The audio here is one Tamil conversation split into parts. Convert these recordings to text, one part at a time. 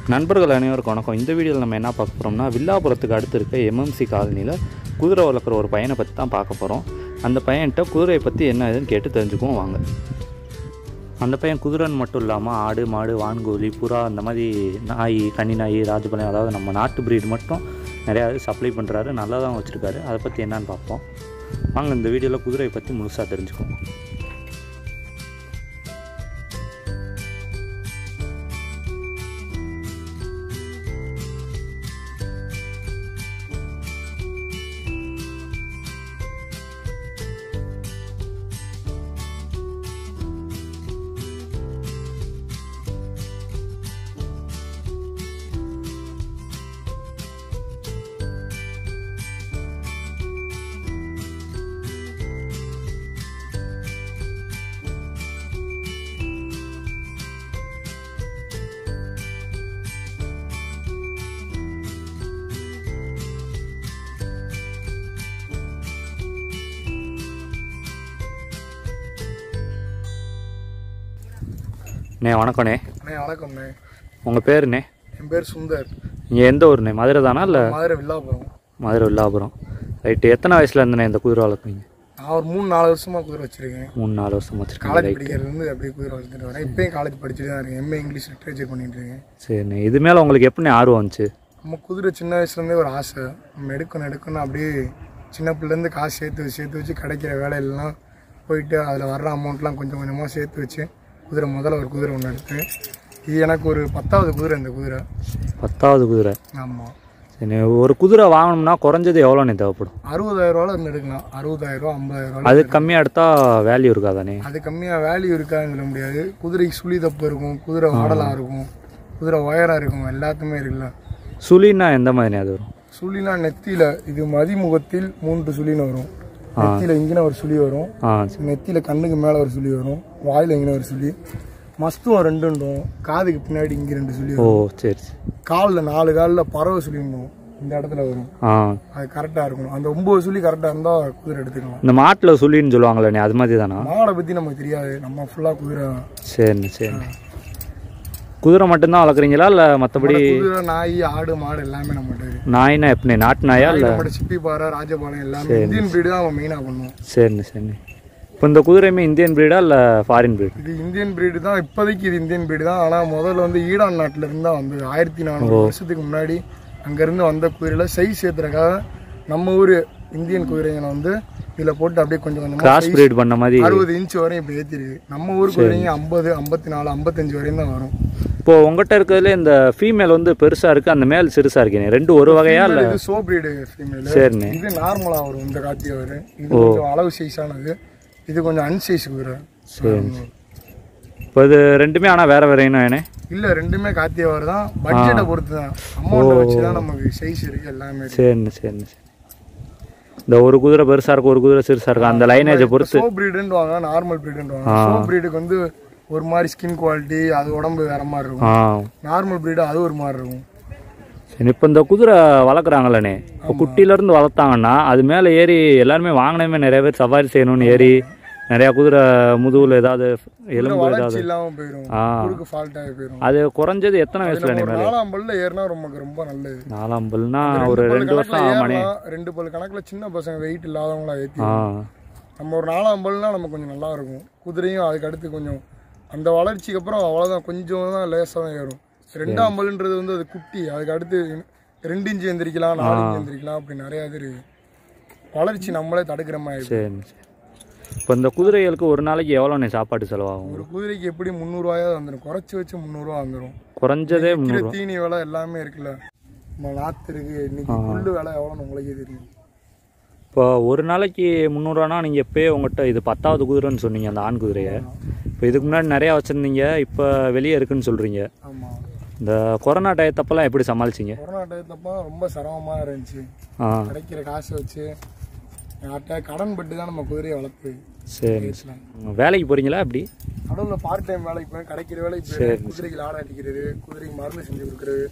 நண்பர்கள் அனைவருக்கும் வணக்கம் இந்த வீடியோவில் நம்ம என்ன பார்க்க போகிறோம்னா வில்லாபுரத்துக்கு அடுத்து இருக்க எம்எம்சி காலனியில் குதிரை வளர்க்குற ஒரு பையனை பற்றி தான் பார்க்க போகிறோம் அந்த பையன்கிட்ட குதிரையை பற்றி என்ன ஏதுன்னு கேட்டு தெரிஞ்சுக்குவோம் வாங்க அந்த பையன் குதிரைன்னு மட்டும் இல்லாமல் ஆடு மாடு வான்கோழி புறா அந்த மாதிரி நாய் கன்னி நாய் ராஜபாளையம் அதாவது நம்ம நாட்டு பிரீடு மட்டும் நிறையா சப்ளை பண்ணுறாரு நல்லா தான் வச்சுருக்காரு அதை பற்றி என்னன்னு பார்ப்போம் வாங்க இந்த வீடியோவில் குதிரையை பற்றி முழுசாக தெரிஞ்சுக்குவோம் நே வணக்கண்ணே அண்ணே வணக்கம்ண்ணே உங்கள் பேருண்ணே என் பேர் சுந்தர் நீங்கள் எந்த ஊருண்ணே மதுரை தானா இல்லை மதுரை வில்லாபுரம் மதுரை வில்லாபுரம் ரைட்டு எத்தனை வயசுல இருந்தேண்ணே இந்த குதிரை வளர்க்குறீங்க நான் ஒரு மூணு நாலு வருஷமா குதிரை வச்சிருக்கேன் மூணு நாலு வருஷம் வச்சுருக்கீங்க காலேஜ் ரைட் படிக்கிறதுலேருந்து அப்படியே குதிரை வளர்த்துட்டு வரேன் இப்பயும் காலேஜ் படிச்சுட்டு தான் இருக்கேன் எம்ஏ இங்கிலீஷ் லிட்ரேச்சர் பண்ணிட்டு இருக்கேன் சரிண்ணே இது மேலே உங்களுக்கு எப்படி ஆர்வம் வந்துச்சு நம்ம குதிரை சின்ன வயசுலேருந்தே ஒரு ஆசை நம்ம எடுக்கணும் எடுக்கணும் அப்படியே சின்ன பிள்ளைலேருந்து காசு சேர்த்து வச்சு சேர்த்து வச்சு கிடைக்கிற வேலையிலலாம் போயிட்டு அதில் வர்ற அமௌண்ட்லாம் கொஞ்சம் கொஞ்சமாக சேர்த்து வச்சு குதிரை முதல்ல ஒரு குதிரை ஒன்று எடுத்தேன் இது எனக்கு ஒரு பத்தாவது குதிரை இந்த குதிரை பத்தாவது குதிரை ஆமாம் சரி ஒரு குதிரை வாங்கணும்னா குறைஞ்சது எவ்வளோண்ணே தேவைப்படும் அறுபதாயிரம் ரூபால இருந்து எடுக்கலாம் அறுபதாயிரம் ரூபா ஐம்பதாயிரம் ரூபா அது கம்மியாக எடுத்தால் வேல்யூ இருக்காதானே அது கம்மியாக வேல்யூ இருக்கான்னு சொல்ல முடியாது குதிரைக்கு சுழி தப்பு இருக்கும் குதிரை வாடலாக இருக்கும் குதிரை உயரம் இருக்கும் எல்லாத்துமே இருக்குல்ல சுழின்னா எந்த மாதிரி அது வரும் சுழினா நெத்தியில் இது மதிமுகத்தில் மூன்று சுழின்னு வரும் நெத்தியில் இங்கின ஒரு சுழி வரும் ஆ நெத்தியில் கண்ணுக்கு மேலே ஒரு சுழி வரும் வாயில் இங்கின ஒரு சுழி மஸ்துவம் ரெண்டுண்டும் காதுக்கு பின்னாடி இங்கே ரெண்டு சுழி ஓ வரும் சரி சரி காலில் நாலு காலில் பறவை சுழிணும் இந்த இடத்துல வரும் ஆ அது கரெக்டாக இருக்கணும் அந்த ஒம்பது சுழி கரெக்டாக இருந்தால் குதிரை எடுத்துக்கலாம் இந்த மாட்டில் சுழின்னு சொல்லுவாங்களே அது மாதிரி தானா மாடை பற்றி நமக்கு தெரியாது நம்ம ஃபுல்லாக குதிரை சரிண்ணே சரிண்ணே குதிரை மட்டும்தான் வளர்க்குறீங்களா இல்லை மற்றபடி குதிரை நாய் ஆடு மாடு எல்லாமே நம்மகிட்ட இருக்கு நாய்னா எப்படி நாட்டு நாயா இல்லை நம்மகிட்ட சிப்பிப்பாறை ராஜபாளையம் எல்லாமே இந்தியன் பிரீடு தான் அவன் மெயினாக பண்ணுவோம் சரிண்ணே சரிண்ணே இப்போ இந்த குதிரையுமே இந்தியன் பிரீடா இல்லை ஃபாரின் பிரீட் இது இந்தியன் பிரீடு தான் இப்போதைக்கு இது இந்தியன் பிரீடு தான் ஆனால் முதல்ல வந்து ஈடான் நாட்டில் இருந்து தான் வந்தது ஆயிரத்தி நானூறு வருஷத்துக்கு முன்னாடி அங்கேருந்து வந்த குதிரையில் சைஸ் ஏற்றுறதுக்காக நம்ம ஊர் இந்தியன் குதிரைங்களை வந்து இதில் போட்டு அப்படியே கொஞ்சம் கொஞ்சமாக கிராஸ் பிரீட் பண்ண மாதிரி அறுபது இன்ச் வரையும் இப்போ ஏற்றிருக்கு நம்ம ஊர் குதிரைங்க ஐம்பது ஐம்பத்தி நாலு ஐம்பத்தஞ்சு வரையும் தான் வரும் இப்போ உங்ககிட்ட இருக்கிறதுல இந்த ஃபீமேல் வந்து பெருசா இருக்கு அந்த மேல் சிறுசா இருக்கீங்க ரெண்டு ஒரு வகையா இல்ல இது சோ பிரீடு ஃபீமேல் சரிண்ணே இது நார்மலா வரும் இந்த காத்தி வரும் இது கொஞ்சம் அளவு சைஸானது இது கொஞ்சம் அன்சைஸ் குதிரை இப்போ இது ரெண்டுமே ஆனா வேற வேற என்ன வேணே இல்ல ரெண்டுமே காத்தியவர் தான் பட்ஜெட்டை பொறுத்து தான் அமௌண்ட்டை வச்சு தான் நமக்கு சைஸ் இருக்கு எல்லாமே இருக்கு சரிண்ணே சரிண்ணே சரி இந்த ஒரு குதிரை பெருசா இருக்கு ஒரு குதிரை சிறுசா இருக்கு அந்த லைனேஜை பொறுத்து சோ பிரீடுன்னு வாங்க நார்மல் பிரீடுன்னு வாங்க சோ பிரீடுக்கு வந்து ஒரு மாதிரி ஸ்கின் குவாலிட்டி அது உடம்பு வேற மாதிரி இருக்கும் ஆ நார்மல் பிரீடு அது ஒரு மாதிரி இருக்கும் சரி இப்போ இந்த குதிரை வளர்க்குறாங்களே இப்போ குட்டில இருந்து வளர்த்தாங்கன்னா அது மேலே ஏறி எல்லாருமே வாங்கினமே நிறைய பேர் சவாரி செய்யணும்னு ஏறி நிறைய குதிரை முதுகுல ஏதாவது எலும்பு வளர்ச்சி ஏதாவது இல்லாம போயிடும் ஆ. குறுக்கு ஃபால்ட் ஆகி போயிடும் அது குறைஞ்சது எத்தனை வயசுல ஒரு மேலே நாலாம் பல்ல ஏறினா நமக்கு ரொம்ப நல்லது நாலாம் பல்னா ஒரு பல்லு ரெண்டு வருஷம் கணக்குல ஆமாண்ணே ஏறலாம். ரெண்டு பல் கணக்குல சின்ன பசங்க வெயிட் இல்லாதவங்களா ஏத்தி ஆ நம்ம ஒரு நாலாம் பல்னா நம்ம கொஞ்சம் நல்லா இருக்கும் குதிரையும் அதுக்கு அடுத்து கொஞ்சம் அந்த வளர்ச்சிக்கு அப்புறம் அவ்வளோதான் கொஞ்சம் தான் லேசாக தான் ஏறும் ரெண்டாம் பல்லுன்றது வந்து அது குட்டி அதுக்கு அடுத்து ரெண்டு இன்ச்சு எந்திரிக்கலாம் நாலு இன்ச்சு எந்திரிக்கலாம் அப்படி நிறைய இது இருக்கு வளர்ச்சி நம்மளே தடுக்கிற மாதிரி இருக்கு. சரி சரி இப்போ இந்த குதிரைகளுக்கு ஒரு நாளைக்கு எவ்வளோண்ணே சாப்பாடு செலவாகும் ஒரு குதிரைக்கு எப்படி முந்நூறுவாயாவது வந்துடும் குறைச்சி வச்சு முந்நூறுவா வந்துடும் குறைஞ்சதே கீரை முந்நூறுவா தீனி விலை எல்லாமே இருக்குல்ல நம்ம நாத்து இருக்கு இன்னைக்கு புல்லு விலை எவ்வளோன்னு உங்களுக்கே தெரியும் இப்போ ஒரு நாளைக்கு முந்நூறுவானா நீங்கள் எப்போயே உங்கள்கிட்ட இது பத்தாவது குதிரைன்னு சொன்னீங்க அந்த ஆண் குதிரையை இப்போ இதுக்கு முன்னாடி நிறையா வச்சுருந்தீங்க இப்போ வெளியே இருக்குன்னு சொல்கிறீங்க ஆமாம் இந்த கொரோனா டயத்தப்பெல்லாம் எப்படி சமாளிச்சிங்க கொரோனா டயத்தப்போ ரொம்ப சிரமமாக இருந்துச்சு ஆ கிடைக்கிற காசை வச்சு யார்கிட்ட கடன் பட்டு தான் நம்ம குதிரையை வளர்த்து சரி பேசலாம் வேலைக்கு போகிறீங்களா எப்படி நடுவில் பார்ட் டைம் வேலைக்கு போய் கிடைக்கிற வேலைக்கு போய் குதிரைக்கு லாடம் அடிக்கிறது குதிரைக்கு மருந்து செஞ்சு கொடுக்குறது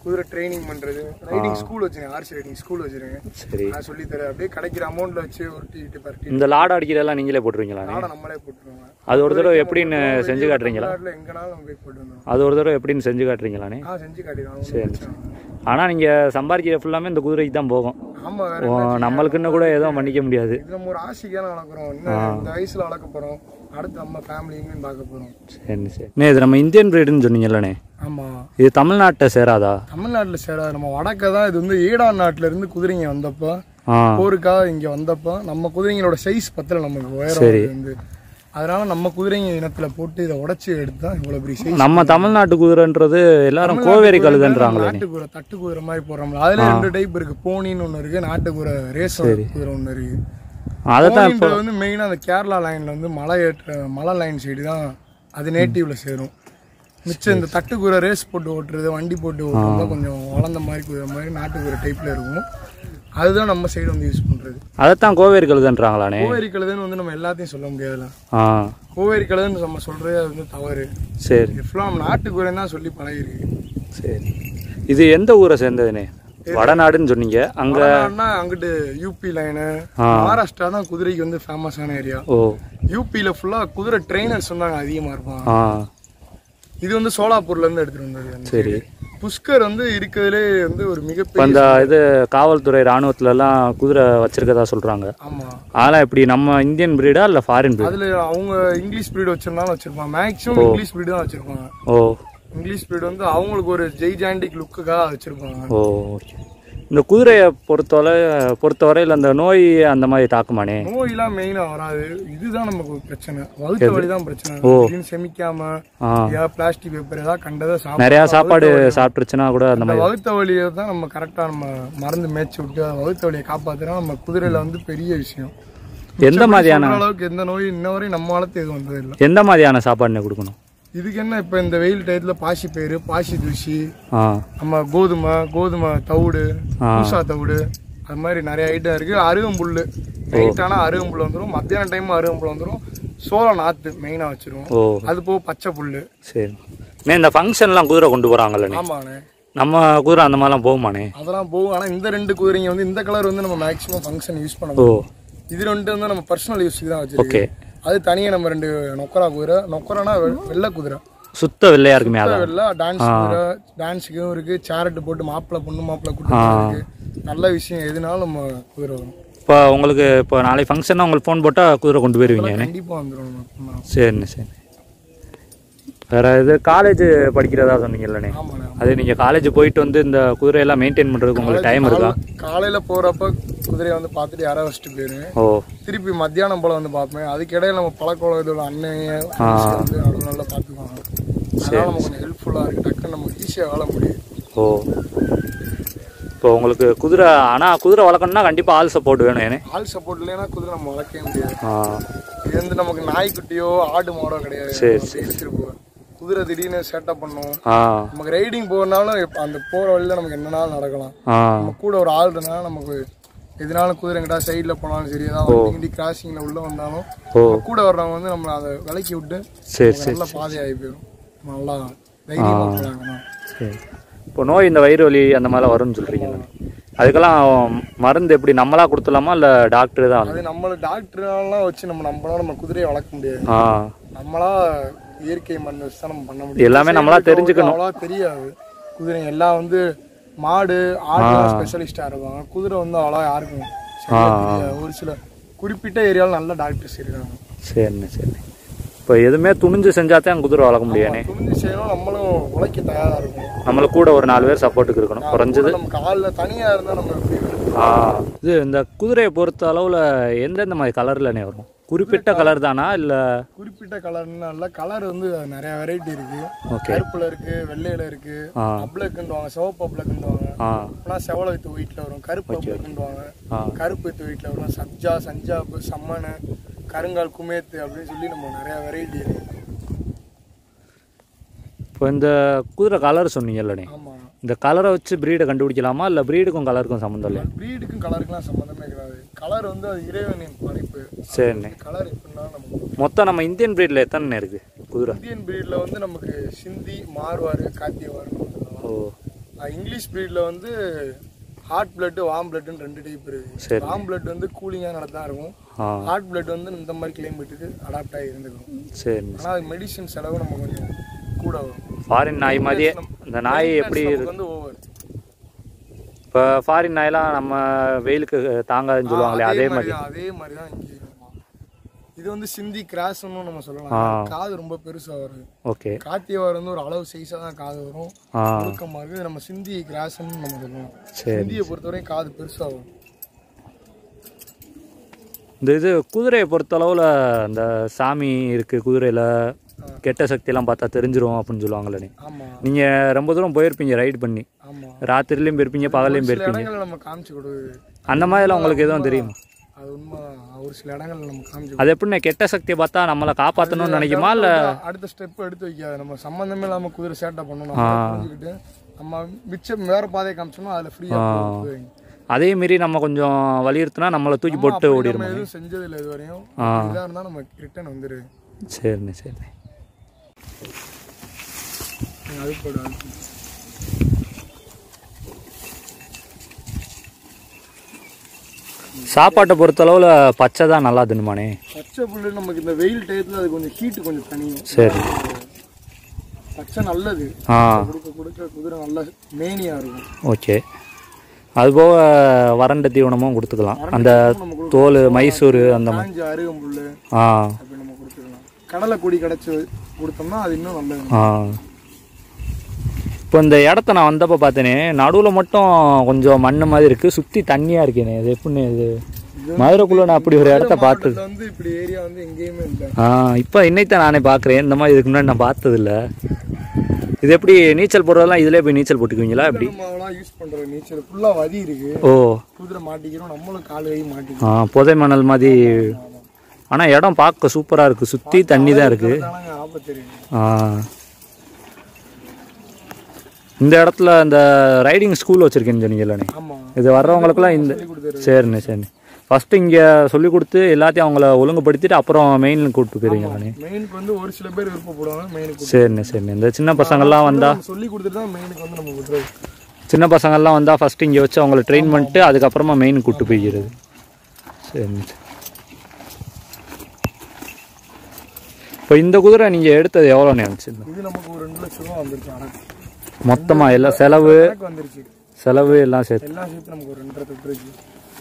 குதிரை ட்ரைனிங் பண்றது ரைடிங் ஸ்கூல் வச்சிருக்கேன் ஆர்சி ரைடிங் ஸ்கூல் வச்சிருக்கேன் சரி நான் சொல்லி தரேன் அப்படியே கிடைக்கிற அமௌண்ட்ல வச்சு ஒரு டீட்டு பரட்டி இந்த லாடு அடிக்கிறதெல்லாம் நீங்களே போட்டுருவீங்களாண்ணே நாடை நம்மளே போட்டுருவாங்க அது ஒரு தடவை எப்படின்னு செஞ்சு காட்டுறீங்களா தமிழ்நாட்டுல எங்கனாலும் நம்ம போய் போட்டு வந்தோம் அது ஒரு தடவை எப்படின்னு செஞ்சு காட்டுறீங்களாண்ணே ஆ செஞ்சு காட்டிடுவோம் சரி ஆனால் நீங்கள் சம்பாதிக்கிற ஃபுல்லாமே இந்த குதிரைக்கு தான் போகும் ஆமா வேற ஓ, நம்மளுக்குன்னு கூட எதுவும் பண்ணிக்க முடியாது இது நம்ம ஒரு ஆசைக்கான வளர்க்குறோம் இன்னும் இந்த வயசுல வளர்க்க போறோம் அடுத்து நம்ம ஃபேமிலியுமே பார்க்க போறோம் சரி சரி அண்ணே இது நம்ம இந்தியன் பிரீடுன்னு சொன்னீங்கல்லண்ணே ஆமா இது தமிழ்நாட்டை சேராதா தமிழ்நாட்டுல சேராது நம்ம வடக்க தான் இது வந்து ஈடான் நாட்டுல இருந்து குதிரைங்க வந்தப்போ ஆ போருக்காக இங்க வந்தப்போ நம்ம குதிரைங்களோட சைஸ் பத்தல நமக்கு உயரம் சரி. இது வந்து அதனால நம்ம குதிரைங்க இனத்துல போட்டு இதை உடைச்சு எடுத்தா இவ்வளவு பெரிய சைஸ் நம்ம தமிழ்நாட்டு குதிரைன்றது எல்லாரும் கோவேரி கழுதுன்றாங்களே நாட்டுக்குதிரை தட்டு குதிரை மாதிரி போடுறோம்ல அதுல ரெண்டு டைப் இருக்கு போனின்னு ஒண்ணு இருக்கு நாட்டுக்குதிரை ரேஸ் குதிரை ஒண்ணு இருக்கு அதை தான் போனின்றது வந்து மெயினா அந்த கேரளா லைன்ல வந்து மலை ஏற்ற மலை லைன் சைடு தான் அது நேட்டிவ்ல சேரும் மிச்சம் இந்த தட்டுக்குதிரை ரேஸ் போட்டு ஓட்டுறது வண்டி போட்டு ஓட்டுறது தான் கொஞ்சம் வளர்ந்த மாதிரி குதிரை மாதிரி நாட்டுக்குதிரை டைப்ல இருக்கும் அதுதான் நம்ம சைடு வந்து யூஸ் பண்றது அதைத்தான் கோவேரி கழுதுன்றாங்களாண்ணே கோவேரி கழுதுன்னு வந்து நம்ம எல்லாத்தையும் சொல்ல முடியாதுல ஆ கோவேரி கழுதுன்னு நம்ம சொல்றது அது வந்து தவறு சரி இது ஃபுல்லாக நம்ம நாட்டுக்குதிரை தான் சொல்லி பழகிருக்கு சரி இது எந்த ஊரை சேர்ந்ததுண்ணே வடநாடுன்னு சொன்னீங்க அங்க வடநாடுனா அங்கிட்டு யூபி லைனு ஆ. மகாராஷ்டிரா தான் குதிரைக்கு வந்து ஃபேமஸான ஏரியா ஓ யூபியில ஃபுல்லா குதிரை ட்ரெயினர்ஸ் சொன்னாங்க அதிகமா இருப்பாங்க ஆ இது வந்து சோலாப்பூர்ல இருந்து எடுத்துட்டு வந்தது அந்த சரி புஷ்கர் வந்து இருக்கிறதுலே வந்து ஒரு இப்போ மிகப்பெரிய இந்த இது காவல்துறை ராணுவத்துல எல்லாம் குதிரை வச்சிருக்கதா சொல்றாங்க ஆமா அதெல்லாம் எப்படி நம்ம இந்தியன் பிரீடா இல்ல ஃபாரின் பிரீட் அதுல அவங்க இங்கிலீஷ் பிரீடு வச்சிருந்தாலும் வச்சிருப்பாங்க மேக்ஸிமம் இங்கிலீஷ் பிரீடு தான் வச்சிருப்பாங்க ஓ இங்கிலீஷ் பிரீடு வந்து அவங்களுக்கு ஒரு ஜெய்ஜாண்டிக் லுக்குக்காக வச்சிருப்பாங்க ஓ ஓகே இந்த குதிரையை பொறுத்தவரை பொறுத்தவரையில் அந்த நோய் அந்த மாதிரி தாக்குமானே நோயெல்லாம் மெயினா வராது இதுதான் நமக்கு ஒரு பிரச்சனை வகுத்த வலி தான் பிரச்சனை திடீர்னு செமிக்காம ஆ ஏதாவது பிளாஸ்டிக் பேப்பர் ஏதாவது கண்டதை சாப்பிட நிறையா சாப்பாடு சாப்பிட்டுருச்சுன்னா கூட அந்த அந்த மாதிரி வகுத்த வலியை தான் நம்ம கரெக்டா நம்ம மருந்து மேய்ச்சி விட்டு அந்த வகுத்த வலியை காப்பாத்துனா நம்ம குதிரையில வந்து பெரிய விஷயம் எந்த மாதிரியான சொல்ற அளவுக்கு எந்த நோய் இன்ன வரையும் நம்ம வளர்த்து எதுவும் வந்தது இல்லை எந்த மாதிரியான சாப்பாடுன்னு கொடுக்கணும் இதுக்கு என்ன இப்ப இந்த வெயில் டயத்துல பாசி பயிறு பாசி தூசி ஆ நம்ம கோதுமை கோதுமை தவிடு பூசா தவிடு அது மாதிரி நிறைய ஐட்டம் இருக்கு அருகம்புல் நைட் ஆனா அருகம்புல் வந்துடும் மத்தியான டைம் அருகம்புல் வந்துடும் சோள நாத்து மெயினா வச்சிருவோம் ஓ அது போக பச்சை புல்லு சரி அண்ணே இந்த ஃபங்க்ஷன்லாம் குதிரை கொண்டு போகிறாங்கல்லண்ணே ஆமாண்ணே நம்ம குதிரை அந்த மாதிரிலாம் போகுமாண்ணே அதெல்லாம் போகும் ஆனா இந்த ரெண்டு குதிரைங்க வந்து இந்த கலர் வந்து நம்ம மேக்ஸிமம் ஃபங்க்ஷன் யூஸ் பண்ண ஓ மாட்டோம். இது ரெண்டு வந்து நம்ம பர்சனல் யூஸ்க்கு தான் வச்சிருக்கோம் ஓகே அது தனியா நம்ம ரெண்டு நொக்கரா குதிரை நொக்கரானா வெ- வெள்ளை குதிரை சுத்த வெள்ளையா இருக்குமே அதான் வெள்ளை டான்ஸ் குதிரை டான்ஸுக்கும் இருக்கு சேரட் போட்டு மாப்பிள்ளை பொண்ணு மாப்பிள்ளை கூட்டு இருக்கு நல்ல விஷயம் எதுனாலும் நம்ம குதிரை வரும் இப்போ உங்களுக்கு இப்போ நாளைக்கு ஃபங்க்ஷன்னா உங்களுக்கு ஃபோன் போட்டால் குதிரை கொண்டு போயிருவீங்க கண்டிப்பா வந்துடும் நம்ம சரிண்ணே சரி வேற இது காலேஜ் படிக்கிறதா சொன்னீங்கல்லண்ணே ஆமாண்ணே அது நீங்கள் காலேஜ் போயிட்டு வந்து இந்த குதிரையெல்லாம் மெயின்டைன் பண்ணுறதுக்கு உங்களுக்கு டைம் இருக்கா காலையில போறப்ப குதிரையை வந்து பார்த்துட்டு யாராவது வச்சுட்டு போயிருவேன் ஓ திருப்பி மத்தியானம் போல வந்து பார்ப்பேன் அதுக்கு இடையில நம்ம பழக்கம் இதோட அண்ணன் வந்து அவ்வளவு நல்லா பார்த்துக்குவாங்க அதனால நம்ம கொஞ்சம் ஹெல்ப்ஃபுல்லா இருக்கு டக்குன்னு நமக்கு ஈஸியா வேலை முடியும் ஓ இப்போ உங்களுக்கு குதிரை ஆனால் குதிரை வளர்க்கணும்னா கண்டிப்பாக ஆள் சப்போர்ட் வேணும் ஏனே ஆள் சப்போர்ட் இல்லைன்னா குதிரை நம்ம வளர்க்கவே முடியாது ஆ இது வந்து நமக்கு நாய்க்குட்டியோ ஆடு மாடோ கிடையாது சரி, நம்ம எடுத்துட்டு போவேன் குதிரை திடீர்னு செட்டப் பண்ணும் ஆ நமக்கு ரைடிங் போறனாலும் இப்ப அந்த போற வழியில நமக்கு என்னனாலும் நடக்கலாம் ஆ நம்ம கூட ஒரு ஆள் இருந்தாலும் நமக்கு எதனாலும் குதிரை எங்கிட்ட சைட்ல போனாலும் சரி ஏதாவது வண்டி கிராசிங்ல உள்ள வந்தாலும் ஓ நம்ம கூட வர்றவங்க வந்து நம்மள அதை விலக்கி விட்டு சரி நமக்கு சரி நல்ல பாதையாகி போயிடும் நல்லா தைரியமா போனாங்கன்னா சரி இப்போ நோய் இந்த வயிறு வலி அந்த மாதிரிலாம் வரும்னு சொல்கிறீங்க அதுக்கெல்லாம் மருந்து எப்படி நம்மளா கொடுத்துலாமா இல்லை டாக்டர் தான் அது நம்மள டாக்டர்லாம் வச்சு நம்ம நம்மளால நம்ம குதிரையை வளர்க்க முடியாது ஆ நம்மளா இயற்கை மருந்து வச்சு தான் நம்ம பண்ண முடியும் எல்லாமே நம்மளா தெரிஞ்சுக்கணும். அவ்வளவா தெரியாது குதிரை எல்லாம் வந்து மாடு ஆடு ஸ்பெஷலிஸ்டா இருப்பாங்க குதிரை வந்து அவ்வளவா யாருக்கும் சரியா தெரியாது. ஒரு சில குறிப்பிட்ட ஏரியாவில் நல்ல டாக்டர்ஸ் இருக்காங்க சரிண்ணே சரிண்ணே இப்போ எதுவுமே துணிஞ்சு செஞ்சா தான் குதிரை வளர்க்க முடியானே துணிஞ்சு செய்யணும் நம்மளும் உழைக்க தயாரா இருக்கணும் நம்மளுக்கு கூட ஒரு நாலு பேர் சப்போர்ட்டுக்கு இருக்கணும் குறைஞ்சது நம்ம காலில் தனியா இருந்தா நம்ம எப்படி ஆ இது இந்த குதிரையை பொறுத்த அளவில் எந்தெந்த மாதிரி கலர்லண்ணே வரும் குறிப்பிட்ட கலர் தானா இல்லை குறிப்பிட்ட கலர்னு இல்ல கலர் வந்து நிறைய வெரைட்டி இருக்கு ஓகே கருப்புல இருக்கு வெள்ளையில இருக்கு ஆ அப்ளக்குன்னுவாங்க சிவப்பு அப்ளக்குன்னுவாங்க ஆ ஆனால் செவலை வித்து வீட்டில் வரும் கருப்பு அப்ளக்குன்னுவாங்க ஆ கருப்பு வித்து வீட்டில் வரும் சப்ஜா சஞ்சாப்பு சம்மனு கருங்கால் குமேத்து அப்படின்னு சொல்லி நம்ம நிறைய வெரைட்டி இருக்கு இப்போ இந்த குதிரை கலர் சொன்னீங்கல்லண்ணே ஆமா இந்த கலரை வச்சு ப்ரீடை கண்டுபிடிக்கலாமா இல்லை ப்ரீடுக்கும் கலருக்கும் சம்மந்தம் இல்லையா ப்ரீடுக்கும் கலருக்குலாம் சம்மந்தமே கிடையாது கலர் வந்து அது இறைவனின் படைப்பு சரிண்ணே கலர் எப்படின்னா நமக்கு மொத்தம் நம்ம இந்தியன் ப்ரீடில் எத்தனை இருக்குது குதிரை இந்தியன் பிரீட்ல வந்து நமக்கு சிந்தி மார்வாறு காத்தியவாறு ஓ அஹ் இங்கிலீஷ் ப்ரீடில் வந்து ஹாட் பிளட் வார்ம் பிளட்னு ரெண்டு டைப் இருக்கு சரி. வார்ம் பிளட் வந்து கூலிங்காக நடத்தான் இருக்கும் ஆ ஹாட் பிளட் வந்து இந்த மாதிரி கிளைமேட்டுக்கு அடாப்ட் ஆகி இருந்துக்கும் சரிண்ணே ஆனால் அது மெடிசின் செலவு நம்ம கொஞ்சம் கூட வரும் ஃபாரின் நாய் மாதிரியே இந்த நாய் எப்படி நமக்கு வந்து ஓவர் இப்போ ஃபாரின் நாயெல்லாம் நம்ம வெயிலுக்கு தாங்காதுன்னு சொல்லுவாங்களே அதே மாதிரி தான் அதே மாதிரி தான் இங்கே இது வந்து சிந்தி கிராஸ்னு நம்ம ஆ. சொல்லலாம் காது ரொம்ப பெருசா வருது ஓகே காத்தியவார் வந்து ஒரு அளவு சைஸாக தான் காது வரும் ஆ ஒழுக்கமாக இருக்குது நம்ம சிந்தி கிராஸ்னு நம்ம சொல்லலாம் சரி சிந்தியை பொறுத்தவரையும் காது பெருசாக வரும் இந்த இது குதிரையை பொறுத்தளவில் இந்த சாமி இருக்குது குதிரையில் கெட்ட சக்தியெல்லாம் பார்த்தா தெரிஞ்சிரும் அப்படின்னு சொல்லுவாங்களே ஆமாம் நீங்கள் ரொம்ப தூரம் போயிருப்பீங்க ரைடு பண்ணி ஆமாம் ராத்திரிலையும் போயிருப்பீங்க பகல்லையும் சில போயிருப்பீங்க இடங்கள்ல நம்ம காமிச்சு கொடுக்குது அந்த மாதிரிலாம் உங்களுக்கு எதுவும் தெரியுமா அது உண்மை ஒரு சில இடங்கள்ல நம்ம காமிச்சு அது எப்படிண்ணே கெட்ட சக்தியை பார்த்தா நம்மளை காப்பாற்றணும்னு நினைக்குமா இல்லை அடுத்த ஸ்டெப் எடுத்து வைக்காது நம்ம சம்மந்தமே இல்லாம குதிரை சேட்டை பண்ணணும் புரிஞ்சுக்கிட்டு நம்ம மிச்சம் வேற பாதையை காமிச்சோம்னா அதுல ஃப்ரீயா அதே மீறி நம்ம கொஞ்சம் வலியுறுத்தினா நம்மளை தூக்கி போட்டு ஓடிடும் நம்ம எதுவும் செஞ்சது இல்லை இது வரையும் இதா இருந்தா நம்ம ரிட்டர்ன் வந்துரு சரிண்ணே சரிண்ணே நீங்க அது போடு அது போடு. சாப்பாட்டை பொறுத்தளவில் பச்சை தான் நல்லா தின்னுமானே பச்சை புல்லு நமக்கு இந்த வெயில் டயத்துல அது கொஞ்சம் ஹீட் கொஞ்சம் தனியும் சரி பச்சை நல்லது ஆ கொடுக்க கொடுக்க குதிரை நல்ல மேனியா இருக்கும் ஓகே அதுபோக வறண்ட தீவனமும் கொடுத்துக்கலாம் அந்த நம்ம கொடுக்கலாம். தோல் மைசூர் அந்த மாதிரி காஞ்ச அருகம்புல்லு ஆ அப்படி நம்ம கொடுத்துக்கலாம் கடலை கொடி கிடைச்சி கொடுத்தோம்னா அது இன்னும் நல்லது ஆ இப்போ இந்த இடத்த நான் வந்தப்போ பார்த்தேனே நடுவில் மட்டும் கொஞ்சம் மண் மாதிரி இருக்குது சுற்றி தண்ணியாக இருக்கேனே இது எப்படின்னு இது மதுரைக்குள்ளே நான் அப்படி ஒரு இடத்த பார்த்தது இதுல வந்து இப்படி ஏரியா வந்து எங்கேயுமே இல்லை ஆ இப்போ இன்னைத்தான் நானே பார்க்குறேன் இந்த மாதிரி இதுக்கு முன்னாடி நான் பார்த்ததில்ல இது எப்படி நீச்சல் போடுறதெல்லாம் இதிலே போய் நீச்சல் போட்டுக்குவீங்களா எப்படி மாவெல்லாம் யூஸ் பண்ற நீச்சல் ஃபுல்லா வதி இருக்கு ஓ குதிரை மாட்டிக்கிறோம் நம்மளும் கால் கை மாட்டிக்கிறோம் ஆ புதை மணல் மாதிரி ஆனால் இடம் பார்க்க சூப்பராக இருக்குது சுற்றி தண்ணி தான் இருக்குது ஆனாங்க ஆபத்து இருக்கு ஆ இந்த இடத்துல இந்த ரைடிங் ஸ்கூல் வச்சுருக்கேன்னு சொன்னீங்கல்லண்ணே ஆமா இது வர்றவங்களுக்குலாம் இந்த சொல்லி கொடுத்துரு சரிண்ணே சரிண்ணே ஃபஸ்ட்டு இங்கே சொல்லி கொடுத்து எல்லாத்தையும் அவங்கள ஒழுங்குபடுத்திட்டு அப்புறம் மெயினில் கூப்பிட்டு போயிருவீங்களாண்ணே மெயினுக்கு வந்து ஒரு சில பேர் விருப்பப்படுவாங்க மெயினுக்கு சரிண்ணே சரிண்ணே இந்த சின்ன பசங்கள்லாம் வந்தால் நம்ம சொல்லி கொடுத்துட்டு தான் மெயினுக்கு வந்து நம்ம விட்டுறது சின்ன பசங்கள்லாம் வந்தால் ஃபஸ்ட்டு இங்கே வச்சு அவங்கள ட்ரெயின் பண்ணிட்டு அதுக்கப்புறமா மெயின் கூப்பிட்டு போய்க்கிறது சரிண்ணே இப்போ இந்த குதிரை நீங்கள் எடுத்தது எவ்வளோண்ணே வந்துச்சு இது நமக்கு ஒரு ரெண்டு லட்சம் ரூபா வந்துருச்சு அடக்கு மொத்தமாக எல்லாம் செலவு கணக்கு வந்துருச்சு செலவு எல்லாம் சேர்த்து எல்லாம் சேர்த்து நமக்கு ஒரு ரெண்டரை தொட்டுருச்சு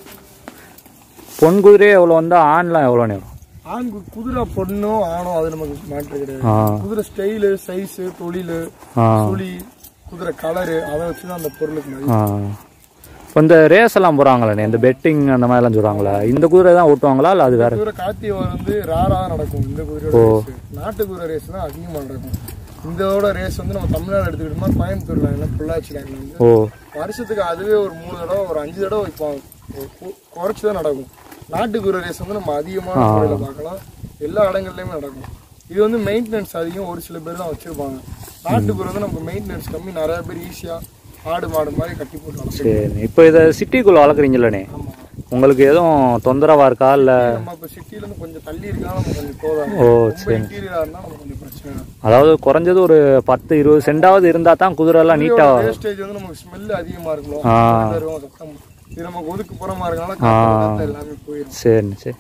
பொன் குதிரையே எவ்வளோ வந்தால் ஆண்லாம் எவ்வளோண்ணே வரும் ஆண் கு- குதிரை பொண்ணோ ஆணோ அது நமக்கு மேட்ரு கிடையாது ஆ குதிரை ஸ்டைலு சைஸு தொழில் ஆ சுழி குதிரை கலரு அதை வச்சு தான் அந்த பொருளுக்கு மதிப்பு ஆ இப்போ இந்த ரேஸ் எல்லாம் போகிறாங்களே இந்த பெட்டிங் அந்த மாதிரிலாம் சொல்கிறாங்களா இந்த குதிரை தான் ஓட்டுவாங்களா இல்லை அது வேற குதிரை கார்த்திகை வந்து ரேரா நடக்கும் இந்த குதிரையோட ரேஸ் நாட்டு குதிரை ரேஸ் தான் அதிகமாக நடக்கும் இதோட ரேஸ் வந்து நம்ம தமிழ்நாடு எடுத்துக்கிட்டோம்னா கோயம்புத்தூர் லைன்ல பொள்ளாச்சி லைன்ல வந்து ஓ வருஷத்துக்கு அதுவே ஒரு மூணு தடவை ஒரு அஞ்சு தடவை இப்போ குறைச்சி தான் நடக்கும் நாட்டு குதிரை ரேஸ் வந்து நம்ம அதிகமான முறையில் பார்க்கலாம் எல்லா இடங்கள்லையுமே நடக்கும் இது வந்து மெயின்டெனன்ஸ் அதிகம் ஒரு சில பேர் தான் வச்சிருப்பாங்க நாட்டு குதிரை வந்து நமக்கு மெயின்டெனன்ஸ் கம்மி நிறைய பேர் ஈஸியாக ஆடு மாடு மாதிரி கட்டி போட்டு வளர்க்கலாம் சரி இப்போ இதை சிட்டிக்குள்ளே வளர்க்குறீங்களே ஆமாம் உங்களுக்கு எதுவும் தொந்தரவாக இருக்கா இல்லை நம்ம இப்போ சிட்டிலேருந்து கொஞ்சம் தள்ளி இருக்கா நம்ம கொஞ்சம் போதாது ஓ ரொம்ப இன்டீரியராக இருந்தால் நமக்கு கொஞ்சம் பிரச்சனை இல்லை. அதாவது குறைஞ்சது ஒரு பத்து இருபது சென்டாவது இருந்தால் தான் குதிரை எல்லாம் நீட்டாக வேஸ்டேஜ் வந்து நமக்கு ஸ்மெல் அதிகமா இருக்கும் ஆ. வரும், சத்தம் இது நமக்கு ஒதுக்குப்புறமா இருக்கனால காத்து காத்து எல்லாமே போயிடும் சரிண்ணே சரி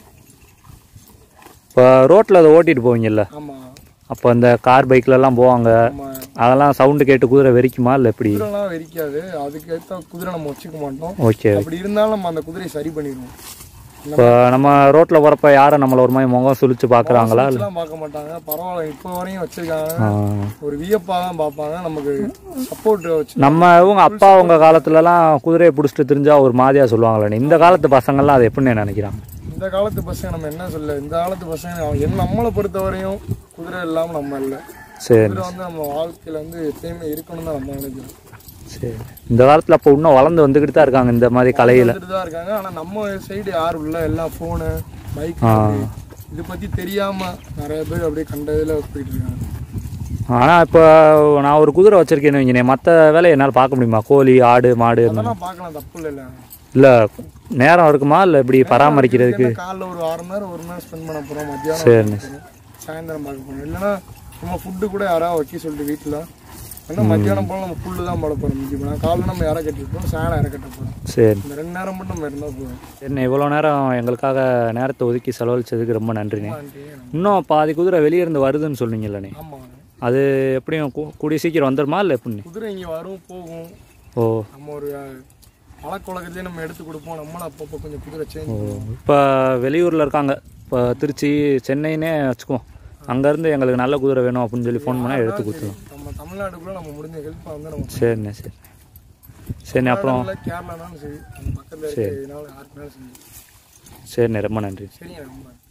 இப்போ ரோட்டில் அதை ஓட்டிட்டு போவீங்கல்ல ஆமா அப்போ இந்த கார் பைக்லலாம் போவாங்க ஆமா அதெல்லாம் சவுண்டு கேட்டு குதிரை வெறிக்குமா இல்லை எப்படி குதிரைலாம் வெறிக்காது அதுக்கேற்ற குதிரை நம்ம வச்சுக்க மாட்டோம் ஓகே அப்படி இருந்தாலும் நம்ம அந்த குதிரையை சரி பண்ணிடுவோம் இப்போ நம்ம ரோட்டில் போகிறப்ப யாரை நம்மளை ஒரு மாதிரி முகம் சுழிச்சு பார்க்குறாங்களா எல்லாம் பார்க்க மாட்டாங்க பரவாயில்ல இப்போ வரையும் வச்சிருக்காங்க ஆ. ஒரு வியப்பா தான் பார்ப்பாங்க நமக்கு சப்போர்ட் வச்சு நம்ம இவங்க அப்பா அவங்க காலத்துலலாம் குதிரையை பிடிச்சிட்டு தெரிஞ்சா ஒரு மாதிரியாக சொல்லுவாங்களே இந்த காலத்து பசங்கள்லாம் அதை எப்படின்னு நினைக்கிறாங்க இந்த காலத்து பசங்க நம்ம என்ன சொல்ல இந்த காலத்து பசங்க அவங்க என்ன நம்மளை பொறுத்த வரையும் குதிரை இல்லாம நம்ம இல்லை சரி குதிரை வந்து நம்ம வாழ்க்கையில வந்து எப்பயுமே இருக்கணும்னு தான் நம்ம நினைக்கிறோம் சரி இந்த காலத்தில் அப்போ இன்னும் வளர்ந்து வந்துக்கிட்டு தான் இருக்காங்க இந்த மாதிரி கலையில் வந்துட்டு தான் இருக்காங்க ஆனா நம்ம சைடு யாரும் இல்லை எல்லாம் ஃபோனு பைக் இதை பத்தி தெரியாம நிறைய பேர் அப்படியே கண்ட இதுல போயிட்டு இருக்காங்க ஆனால் இப்போ நான் ஒரு குதிரை வச்சுருக்கேன்னு வைங்கண்ணே மற்ற வேலையை என்னால் பார்க்க முடியுமா கோழி ஆடு மாடு அந்த அதெல்லாம் பார்க்கலாம் தப்பு இல்லைல்ல இல்லை நேரம் இருக்குமா இல்லை இப்படி பராமரிக்கிறதுக்கு என்ன காலைல ஒரு அரை மணி நேரம் ஒரு மணி நேரம் ஸ்பெண்ட் பண்ண போறோம் மத்தியானம் சரிண்ணே சாயந்தரம் பார்க்க போறோம் இல்லைன்னா நம்ம ஃபுட்டு கூட யாராவது வைக்க சொல்லிட்டு வீட்டில் இன்னும் மத்தியானம் போல நம்ம புல்லு தான் போட போகிறோம் மிஞ்சி போனால் காலைல நம்ம இற கட்டிருப்போம் சாயங்காலம் இற கட்ட போகிறோம் சரி இந்த ரெண்டு நேரம் மட்டும் நம்ம இருந்தால் போதும் சரிண்ணே இவ்வளோ நேரம் எங்களுக்காக நேரத்தை ஒதுக்கி செலவழிச்சதுக்கு ரொம்ப நன்றிண்ணே நன்றி இன்னும் பாதி குதிரை வெளியே இருந்து வருதுன்னு சொன்னீங்கல்லண்ணே ஆமாம் அது எப்படியும் கூ- கூடிய சீக்கிரம் வந்துருமா இல்லை எப்படிண்ணே குதிரை இங்கே வரும் போகும் ஓ நம்ம ஒரு பழக்கவழக்கத்தையே நம்ம எடுத்து கொடுப்போம் நம்மளும் அப்பப்போ கொஞ்சம் குதிரை சேஞ்ச் பண்ணுவோம் இப்போ வெளியூரில் இருக்காங்க இப்போ திருச்சி சென்னைன்னே வச்சுக்குவோம் அங்கேருந்து எங்களுக்கு நல்ல குதிரை வேணும் அப்படின்னு சொல்லி ஃபோன் பண்ணால் எடுத்து கொடுத்துருவோம் நம்ம தமிழ்நாட்டுக்குள்ளே நம்ம முடிஞ்ச ஹெல்ப்பை வந்து நம்ம சரிண்ணே சரி சரிண்ணே அப்புறம் இல்லை கேரளானாலும் சரி நம்ம பக்கத்தில் இருக்கிறதுனால யாருக்குனாலும் செஞ்சு சரிண்ணே ரொம்ப நன்றி சரிங்க ரொம்ப